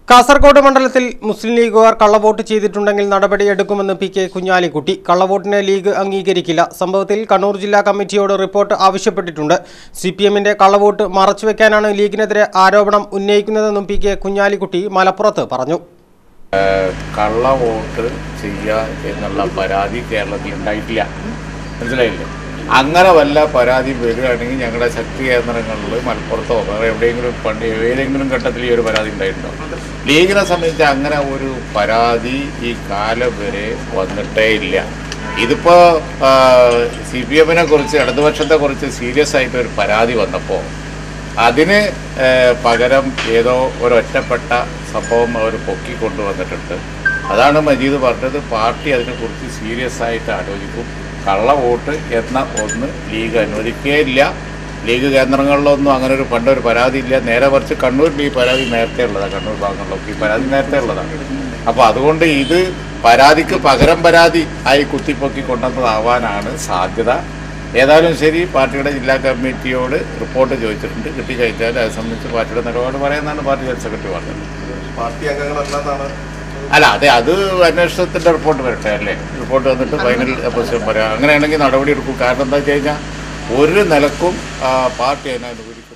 കാസർഗോഡ് മണ്ഡലത്തിൽ മുസ്ലിം ലീഗുകാർ കള്ളവോട്ട് ചെയ്തിട്ടുണ്ടെങ്കിൽ നടപടിയെടുക്കുമെന്ന് പി കെ കുഞ്ഞാലിക്കുട്ടി കള്ളവോട്ടിനെ ലീഗ് അംഗീകരിക്കില്ല സംഭവത്തിൽ കണ്ണൂർ ജില്ലാ കമ്മിറ്റിയോട് റിപ്പോർട്ട് ആവശ്യപ്പെട്ടിട്ടുണ്ട് സി പി എമ്മിന്റെ കള്ളവോട്ട് മറച്ചുവെക്കാനാണ് ലീഗിനെതിരെ ആരോപണം ഉന്നയിക്കുന്നതെന്നും പി കെ കുഞ്ഞാലിക്കുട്ടി മലപ്പുറത്ത് പറഞ്ഞു കള്ള വോട്ട് ചെയ്യുക എന്നുള്ള പരാതി കേരളത്തിൽ ഉണ്ടായിട്ടില്ല മനസ്സിലായില്ലേ അങ്ങനെ വല്ല പരാതി വരികയാണെങ്കിൽ ഞങ്ങളുടെ ശക്തി കേന്ദ്രങ്ങളിൽ മലപ്പുറത്തോ വേറെ എവിടെയെങ്കിലും പണ്ട് ഏതെങ്കിലും ഘട്ടത്തിൽ ഈ ഒരു പരാതി ഉണ്ടായിട്ടുണ്ടോ ലീഗിനെ സംബന്ധിച്ച് അങ്ങനെ ഒരു പരാതി ഈ കാലം വരെ വന്നിട്ടേ ഇല്ല ഇതിപ്പോൾ സി പി എമ്മിനെ കുറിച്ച് ഇടതുപക്ഷത്തെ കുറിച്ച് സീരിയസ് ആയിട്ട് ഒരു പരാതി വന്നപ്പോൾ അതിന് ഏഹ്, പകരം ഏതോ ഒരൊറ്റപ്പെട്ട സംഭവം അവർ പൊക്കി കൊണ്ടുവന്നിട്ടുണ്ട് അതാണ് മജീദ് പറഞ്ഞത് പാർട്ടി അതിനെക്കുറിച്ച് സീരിയസ് ആയിട്ട് ആലോചിക്കും കള്ള വോട്ട് എന്ന ഒന്ന് ലീഗ് അനുവദിക്കുകയില്ല ലീഗ് കേന്ദ്രങ്ങളിലൊന്നും അങ്ങനെ ഒരു പണ്ടൊരു പരാതി ഇല്ല നേരെ മറിച്ച് കണ്ണൂരിൽ ഈ പരാതി നേരത്തെ ഉള്ളതാണ് കണ്ണൂർ ഭാഗങ്ങളിലൊക്കെ ഈ പരാതി നേരത്തെ ഉള്ളതാണ് അപ്പോൾ അതുകൊണ്ട് ഇത് പരാതിക്ക് പകരം പരാതി ആയി കുത്തിപ്പൊക്കി കൊണ്ടുവന്നതാവാനാണ് സാധ്യത ഏതായാലും ശരി പാർട്ടിയുടെ ജില്ലാ കമ്മിറ്റിയോട് റിപ്പോർട്ട് ചോദിച്ചിട്ടുണ്ട് കിട്ടിക്കഴിഞ്ഞാൽ അത് സംബന്ധിച്ച് പാർട്ടിയുടെ നിലപാട് പറയുന്നതാണ് പാർട്ടി ജനറൽ സെക്രട്ടറി പറഞ്ഞത് പാർട്ടി അംഗങ്ങളല്ലാന്നാണ് അല്ല അതെ അത് അന്വേഷണത്തിന്റെ റിപ്പോർട്ട് വരട്ടെ അല്ലേ റിപ്പോർട്ട് വന്നിട്ട് ഫൈനൽ പൊസിഷൻ പറയാം അങ്ങനെയാണെങ്കിൽ നടപടി എടുക്കും കാരണം എന്താ വെച്ച് കഴിഞ്ഞാൽ ഒരു നിലക്കും ആ, പാർട്ടി അതിനെ അനുകൂലിക്കും